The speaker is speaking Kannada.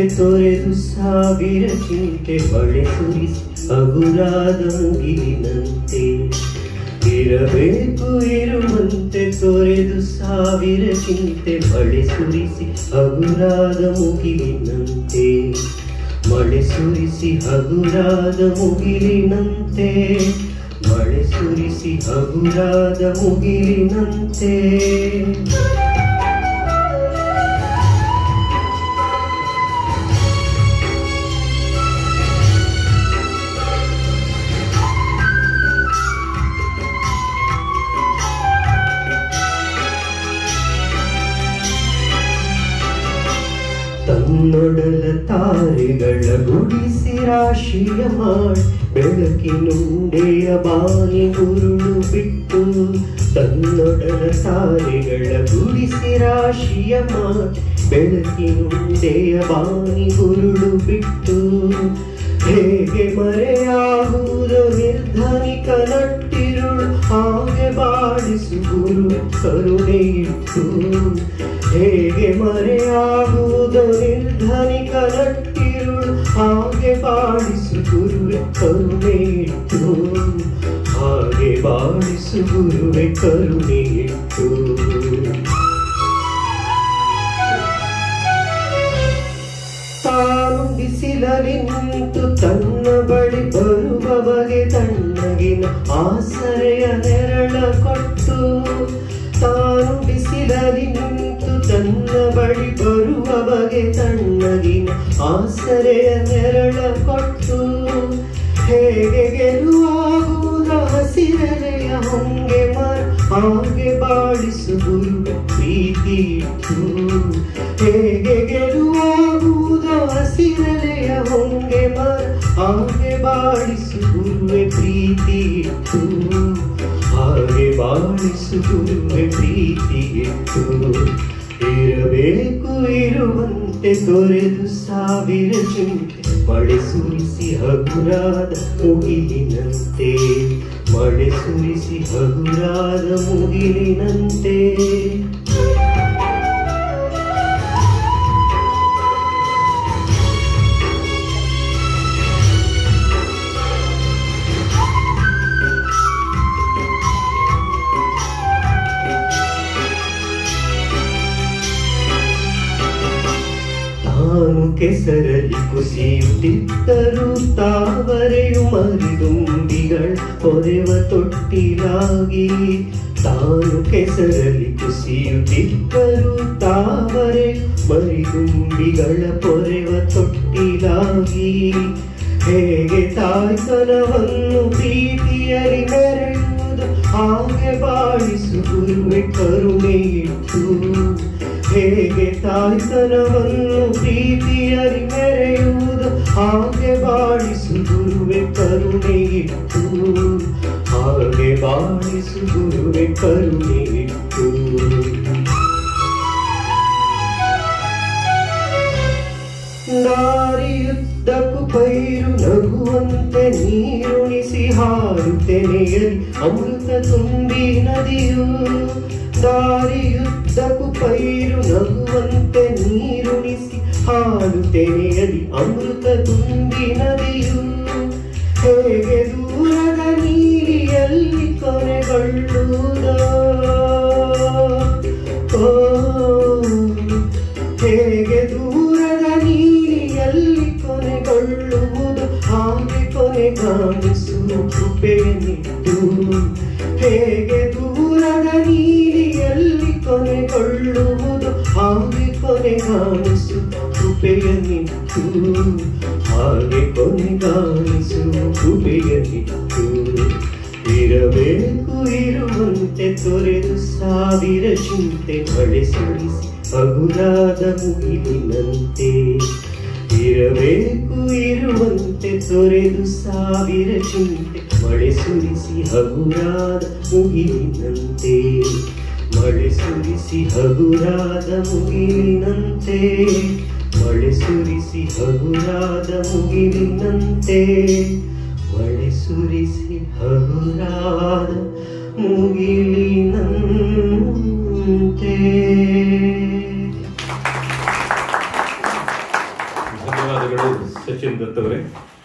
ತೊರೆದು ಸಾವಿರ ಚಿಂತೆ ಬಳೆ ಸುರಿಸಿ ಹಗುರಾದ ಮುಗಿಲಿನಂತೆ ಇರಬೇಕು ಇರುವಂತೆ ತೊರೆದು ಸಾವಿರ ಚಿಂತೆ ಬಳೆ ಸುರಿಸಿ ಹಗುರಾದ ಮುಗಿಲಿನಂತೆ ಮಳೆ ಸುರಿಸಿ ಹಗುರಾದ ಮುಗಿಲಿನಂತೆ ಮಳೆ ಸುರಿಸಿ ಹಗುರಾದ ಮುಗಿಲಿನಂತೆ ತನ್ನೊಡಲ ತಾರೆಗಳ ಗುಡಿಸಿ ರಾಶಿಯ ಮಾಡಿ ಬೆಳಕಿನುಂಡೆಯ ಬಾನಿ ಉರುಳು ಬಿಟ್ಟು ತನ್ನೊಡಲ ತಾರೆಗಳ ಗುಡಿಸಿ ರಾಶಿಯ ಮಾಡಿ ಬೆಳಕಿನುಂಡೆಯ ಬಾನಿ ಉರುಳು ಬಿಟ್ಟು ಹೇಗೆ ಮರೆಯಾಗುವುದು ನಿರ್ಧನಿಕ ನಟ್ಟಿರುಳು ಹಾಗೆ ಬಾಳಿಸು ಗುರು ಕರುಣೆ ಇಟ್ಟು ಹೇಗೆ ಮರೆಯಾಗುವುದು ನಿರ್ಧನಿಕ ನಟ್ಟಿರುಳು ಹಾಗೆ ಬಾಳಿಸು ಗುರುವೆ ಕರುಣೆ ಇಟ್ಟು ಹಾಗೆ ಬಾಳಿಸು ಗುರುವೆ ಕರುಣೆ ಇಟ್ಟು ತಾನು ಬಿಸಿಲಲಿ ನಿಂತು ತನ್ನ ಬಳಿ ಬರುವ ಬಗೆ ತಣ್ಣಗಿನ ಆಸರೆಯ ನೆರಳ ಕೊಟ್ಟು ತಾನು ಬಿಸಿಲಲಿ ನಿಂತು ತನ್ನ ಬಳಿ ಬರುವ ಬಗೆ ತಣ್ಣಗಿನ ಆಸರೆಯ ನೆರಳ ಕೊಟ್ಟು ಹೇಗೆ ಗೆಲುವಾಗುವುದ ಹಸಿರೆಲೆಯ ಹೊಂಗೆ ಮರ ಹಾಗೆ ಬಾಳಿಸು ಗುರು ಪ್ರೀತಿ ಇಟ್ಟು ಹೇಗೆ ಗೆಲುವಾಗುವುದ ಹಸಿರೆಲೆಯ ಹೊಂಗೆ ಮರ ಹಾಗೆ ಬಾಳಿಸು ಗುರುವೆ ಪ್ರೀತಿ ಇಟ್ಟು ಹಾಗೆ ಬಾಳಿಸು ಗುರುವೆ ಪ್ರೀತಿ ಇಟ್ಟು ಇರಬೇಕು ಇರುವಂತೆ ತೊರೆದು ಸಾವಿರ ಚಿಂತೆ ಮಳೆ ಸುರಿಸಿ ಹಗುರಾದ ಮುಗಿಲಿನಂತೆ ಮಳೆ ಸುರಿಸಿ ಹಗುರಾದ ಮುಗಿಲಿನಂತೆ ತಾನು ಕೆಸರಲ್ಲಿ ಕುಸಿಯುತ್ತಿದ್ದರು ತಾವರೆಯು ಮರಿದುಂಬಿಗಳ ಹೊರೆವ ತೊಟ್ಟಿಲಾಗಿ ತಾನು ಕೆಸರಲ್ಲಿ ಕುಸಿಯುತ್ತಿದ್ದರು ತಾವರೆ ಮರಿದುಂಬಿಗಳ ಪೊರೆವ ತೊಟ್ಟಿಲಾಗಿ ಹೇಗೆ ತಾಯ್ತನವನ್ನು ಪ್ರೀತಿಯರಿ ಮೆರೆಯುವುದು ಹಾಗೆ ಬಾಳಿಸು ಗುರುವೆ ಕರುಣೆ ಇಟ್ಟು ಹೇಗೆ ತಾಯ್ತನವನ್ನು ಪ್ರೀತಿಯರಿ ಮೆರೆಯುವುದು ಹಾಗೆ ಬಾಳಿಸು ಗುರುವೆ ಕರುಣೆ ಇಟ್ಟು ಹಾಗೆ ಬಾಳಿಸು ಗುರುವೆ ಕರುಣೆ ಇಟ್ಟು ದಾರಿಯುದ್ದಕ್ಕೂ ಪೈರು ನಗುವಂತೆ ನೀರುಣಿಸಿ ಹಾರುತ್ತೆನೆಯಲಿ ಅಮೃತ ತುಂಬಿ ನದಿಯು ದಾರಿಯುದ್ದಕ್ಕೂ ಪೈರು ನಗುವಂತೆ ನೀರುಣಿಸಿ ಹಾರುತ್ತೆನೆಯಲಿ ಅಮೃತ ತುಂಬಿ ನದಿಯು ಹೇಗೆ ದೂರದ ನೀರಿಯಲ್ಲಿ ಕೊನೆಗೊಳ್ಳುವುದೋ ಓ ಹೇಗೆ ದೂರದ ನೀರಿಯಲ್ಲಿ ಕೊನೆಗೊಳ್ಳುವುದು ಹಾಗೆ ಕೊನೆಗಾಣಿಸು ಕೃಪೆಯನ್ನಿಟ್ಟು ಹೇಗೆ ದೂರದ ನೀರಿಯಲ್ಲಿ ಕೊನೆಗೊಳ್ಳುವುದು ಹಾಗೆ ಕೊನೆಗಾಣಿಸು ಕೃಪೆಯನ್ನಿಟ್ಟು ಹಾಗೆ ಕೊನೆಗಾಣಿಸು ಕೃಪೆಯನ್ನಿಟ್ಟು ಇರಬೇಕು ಇರುವಂತೆ ತೊರೆದು ಸಾವಿರ ಚಿಂತೆ ಮಳೆ ಸುರಿಸಿ ಹಗುರಾದ ಮುಗಿಲಿನಂತೆ ಇರಬೇಕು ಇರುವಂತೆ ತೊರೆದು ಸಾವಿರ ಚಿಂತೆ ಮಳೆ ಸುರಿಸಿ ಹಗುರಾದ ಮುಗಿಲಿನಂತೆ ಮಳೆ ಸುರಿಸಿ ಹಗುರಾದ ಮುಗಿಲಿನಂತೆ ಮಳೆ ಸುರಿಸಿ ಹಗುರಾದ ಮುಗಿಲಿನಂತೆ ಮಳೆ ಸುರಿಸಿ ಹಗುರಾದ ಮುಗಿಲಿನಂತೆ ಧನ್ಯವಾದಗಳು ಸಚಿನ್ ದತ್ ಅವರೇ